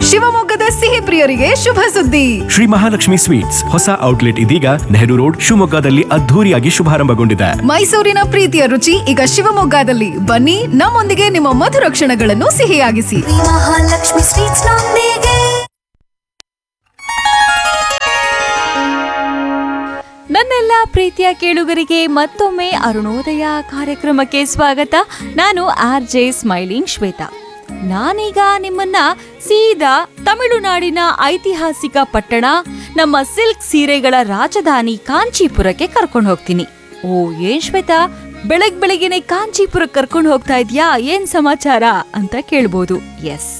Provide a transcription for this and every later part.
ಶಿವಮೊಗ್ಗದ ಸಿಹಿ ಪ್ರಿಯರಿಗೆ ಶುಭ ಸುದ್ದಿ ಶ್ರೀ ಮಹಾಲಕ್ಷ್ಮಿ ಸ್ವೀಟ್ಸ್ ಹೊಸ ಔಟ್ಲೆಟ್ ಇದೀಗ ನೆಹರು ರೋಡ್ ಶಿವಮೊಗ್ಗದಲ್ಲಿ ಅದ್ಧೂರಿಯಾಗಿ ಶುಭಾರಂಭಗೊಂಡಿದೆ ಮೈಸೂರಿನ ಪ್ರೀತಿಯ ರುಚಿ ಈಗ ಶಿವಮೊಗ್ಗದಲ್ಲಿ ಬನ್ನಿ ನಮ್ಮೊಂದಿಗೆ ನಿಮ್ಮ ಮಧುರ ಕ್ಷಣಗಳನ್ನು ಸಿಹಿಯಾಗಿಸಿ ಶ್ರೀ ಮಹಾಲಕ್ಷ್ಮಿ ಸ್ವೀಟ್ಸ್ ನೊಂದಿಗೆ ನನ್ನೆಲ್ಲ ಪ್ರೀತಿಯ ಕೇಳುಗರಿಗೆ ಮತ್ತೊಮ್ಮೆ ಅರುಣೋದಯ ಕಾರ್ಯಕ್ರಮಕ್ಕೆ ಸ್ವಾಗತ ನಾನು ಆರ್ ಜೆ ಸ್ಮೈಲಿಂಗ್ ಶ್ವೇತಾ ನಾನೀಗ ನಿಮ್ಮನ್ನ ಸೀದಾ ತಮಿಳುನಾಡಿನ ಐತಿಹಾಸಿಕ ಪಟ್ಟಣ ನಮ್ಮ ಸಿಲ್ಕ್ ಸೀರೆಗಳ ರಾಜಧಾನಿ ಕಾಂಚೀಪುರಕ್ಕೆ ಕರ್ಕೊಂಡು ಹೋಗ್ತೀನಿ ಓ ಏನ್ ಶ್ವೇತಾ ಬೆಳಗ್ ಬೆಳಗ್ಗೆನೆ ಕಾಂಚೀಪುರಕ್ಕೆ ಕರ್ಕೊಂಡು ಹೋಗ್ತಾ ಇದ್ಯಾ ಏನ್ ಸಮಾಚಾರ ಅಂತ ಕೇಳ್ಬೋದು ಎಸ್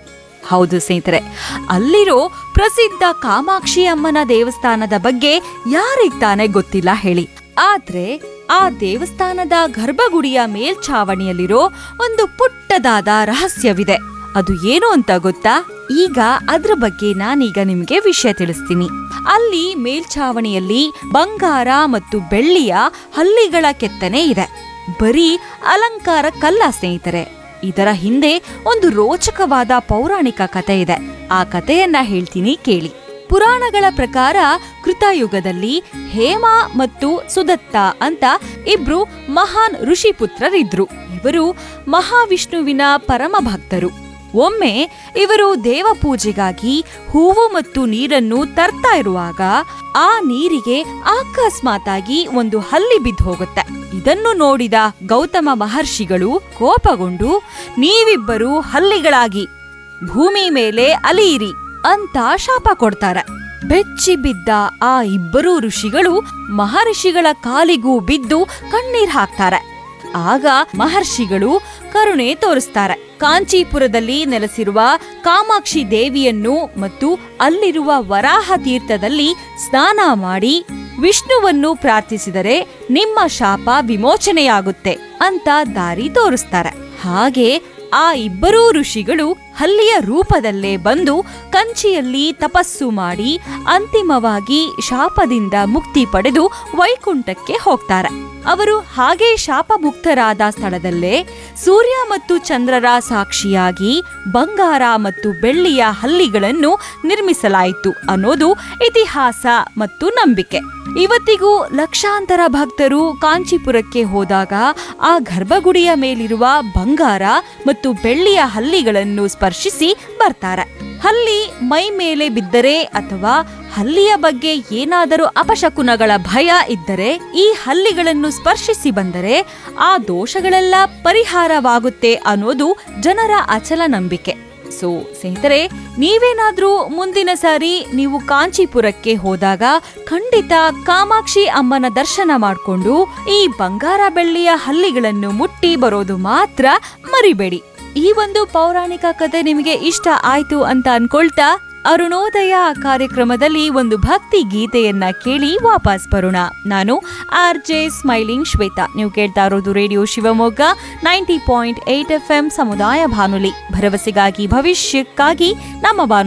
ಹೌದು ಸ್ನೇಹಿತರೆ ಅಲ್ಲಿರೋ ಪ್ರಸಿದ್ಧ ಕಾಮಾಕ್ಷಿ ಅಮ್ಮನ ದೇವಸ್ಥಾನದ ಬಗ್ಗೆ ಯಾರಿಗ್ ತಾನೇ ಗೊತ್ತಿಲ್ಲ ಹೇಳಿ ಆದ್ರೆ ಆ ದೇವಸ್ಥಾನದ ಗರ್ಭಗುಡಿಯ ಮೇಲ್ಛಾವಣಿಯಲ್ಲಿರೋ ಒಂದು ಪುಟ್ಟದಾದ ರಹಸ್ಯವಿದೆ ಅದು ಏನು ಅಂತ ಗೊತ್ತಾ ಈಗ ಅದ್ರ ಬಗ್ಗೆ ನಾನೀಗ ನಿಮ್ಗೆ ವಿಷಯ ತಿಳಿಸ್ತೀನಿ ಅಲ್ಲಿ ಮೇಲ್ಛಾವಣಿಯಲ್ಲಿ ಬಂಗಾರ ಮತ್ತು ಬೆಳ್ಳಿಯ ಹಲ್ಲಿಗಳ ಕೆತ್ತನೆ ಇದೆ ಬರೀ ಅಲಂಕಾರ ಕಲ್ಲ ಸ್ನೇಹಿತರೆ ಇದರ ಹಿಂದೆ ಒಂದು ರೋಚಕವಾದ ಪೌರಾಣಿಕ ಕಥೆ ಇದೆ ಆ ಕಥೆಯನ್ನ ಹೇಳ್ತೀನಿ ಕೇಳಿ ಪುರಾಣಗಳ ಪ್ರಕಾರ ಕೃತಯುಗದಲ್ಲಿ ಹೇಮ ಮತ್ತು ಸುದತ್ತ ಅಂತ ಇಬ್ರು ಮಹಾನ್ ಋಷಿಪುತ್ರರಿದ್ರು ಇವರು ಮಹಾವಿಷ್ಣುವಿನ ಪರಮ ಭಕ್ತರು ಒಮ್ಮೆ ಇವರು ದೇವಪೂಜೆಗಾಗಿ ಹೂವು ಮತ್ತು ನೀರನ್ನು ತರ್ತಾ ಇರುವಾಗ ಆ ನೀರಿಗೆ ಅಕಸ್ಮಾತಾಗಿ ಒಂದು ಹಲ್ಲಿ ಬಿದ್ದು ಹೋಗುತ್ತೆ ಇದನ್ನು ನೋಡಿದ ಗೌತಮ ಮಹರ್ಷಿಗಳು ಕೋಪಗೊಂಡು ನೀವಿಬ್ಬರು ಹಲ್ಲಿಗಳಾಗಿ ಭೂಮಿ ಮೇಲೆ ಅಲಿಯಿರಿ ಅಂತ ಶಾಪ ಕೊಡ್ತಾರೆ ಬೆಚ್ಚಿ ಬಿದ್ದ ಆ ಇಬ್ಬರೂ ಋಷಿಗಳು ಮಹರ್ಷಿಗಳ ಕಾಲಿಗೂ ಬಿದ್ದು ಕಣ್ಣೀರ್ ಹಾಕ್ತಾರೆ ಆಗ ಮಹರ್ಷಿಗಳು ಕರುಣೆ ತೋರಿಸ್ತಾರೆ ಕಾಂಚೀಪುರದಲ್ಲಿ ನೆಲೆಸಿರುವ ಕಾಮಾಕ್ಷಿ ದೇವಿಯನ್ನು ಮತ್ತು ಅಲ್ಲಿರುವ ವರಾಹ ತೀರ್ಥದಲ್ಲಿ ಸ್ನಾನ ಮಾಡಿ ವಿಷ್ಣುವನ್ನು ಪ್ರಾರ್ಥಿಸಿದರೆ ನಿಮ್ಮ ಶಾಪ ವಿಮೋಚನೆಯಾಗುತ್ತೆ ಅಂತ ದಾರಿ ತೋರಿಸ್ತಾರೆ ಹಾಗೆ ಆ ಇಬ್ಬರೂ ಋಷಿಗಳು ಹಲ್ಲಿಯ ರೂಪದಲ್ಲೇ ಬಂದು ಕಂಚಿಯಲ್ಲಿ ತಪಸ್ಸು ಮಾಡಿ ಅಂತಿಮವಾಗಿ ಶಾಪದಿಂದ ಮುಕ್ತಿ ಪಡೆದು ವೈಕುಂಠಕ್ಕೆ ಹೋಗ್ತಾರೆ ಅವರು ಹಾಗೆ ಶಾಪಮುಕ್ತರಾದ ಸ್ಥಳದಲ್ಲೇ ಸೂರ್ಯ ಮತ್ತು ಚಂದ್ರರ ಸಾಕ್ಷಿಯಾಗಿ ಬಂಗಾರ ಮತ್ತು ಬೆಳ್ಳಿಯ ಹಲ್ಲಿಗಳನ್ನು ನಿರ್ಮಿಸಲಾಯಿತು ಅನ್ನೋದು ಇತಿಹಾಸ ಮತ್ತು ನಂಬಿಕೆ ಇವತ್ತಿಗೂ ಲಕ್ಷಾಂತರ ಭಕ್ತರು ಕಾಂಚೀಪುರಕ್ಕೆ ಹೋದಾಗ ಆ ಗರ್ಭಗುಡಿಯ ಮೇಲಿರುವ ಬಂಗಾರ ಮತ್ತು ಬೆಳ್ಳಿಯ ಹಲ್ಲಿಗಳನ್ನು ಸ್ಪರ್ಶಿಸಿ ಬರ್ತಾರೆ ಹಲ್ಲಿ ಮೈ ಮೇಲೆ ಬಿದ್ದರೆ ಅಥವಾ ಹಲ್ಲಿಯ ಬಗ್ಗೆ ಏನಾದರೂ ಅಪಶಕುನಗಳ ಭಯ ಇದ್ದರೆ ಈ ಹಲ್ಲಿಗಳನ್ನು ಸ್ಪರ್ಶಿಸಿ ಬಂದರೆ ಆ ದೋಷಗಳೆಲ್ಲ ಪರಿಹಾರವಾಗುತ್ತೆ ಅನ್ನೋದು ಜನರ ಅಚಲ ನಂಬಿಕೆ ಸೊ ಸ್ನೇಹಿತರೆ ನೀವೇನಾದ್ರೂ ಮುಂದಿನ ಸಾರಿ ನೀವು ಕಾಂಚೀಪುರಕ್ಕೆ ಹೋದಾಗ ಖಂಡಿತ ಕಾಮಾಕ್ಷಿ ಅಮ್ಮನ ದರ್ಶನ ಮಾಡಿಕೊಂಡು ಈ ಬಂಗಾರ ಬೆಳ್ಳಿಯ ಹಲ್ಲಿಗಳನ್ನು ಮುಟ್ಟಿ ಬರೋದು ಮಾತ್ರ ಮರಿಬೇಡಿ ಈ ಒಂದು ಪೌರಾಣಿಕ ಕಥೆ ನಿಮಗೆ ಇಷ್ಟ ಆಯ್ತು ಅಂತ ಅನ್ಕೊಳ್ತಾ ಅರುಣೋದಯ ಕಾರ್ಯಕ್ರಮದಲ್ಲಿ ಒಂದು ಭಕ್ತಿ ಗೀತೆಯನ್ನ ಕೇಳಿ ವಾಪಸ್ ಬರೋಣ ನಾನು ಆರ್ ಜೆ ಸ್ಮೈಲಿಂಗ್ ಶ್ವೇತಾ ನೀವು ಕೇಳ್ತಾ ಇರೋದು radio Shivamogga ninety point eight F M ಸಮುದಾಯ ಬಾನುಲಿ ಭರವಸೆಗಾಗಿ ಭವಿಷ್ಯಕ್ಕಾಗಿ ನಮ್ಮ ಬಾನು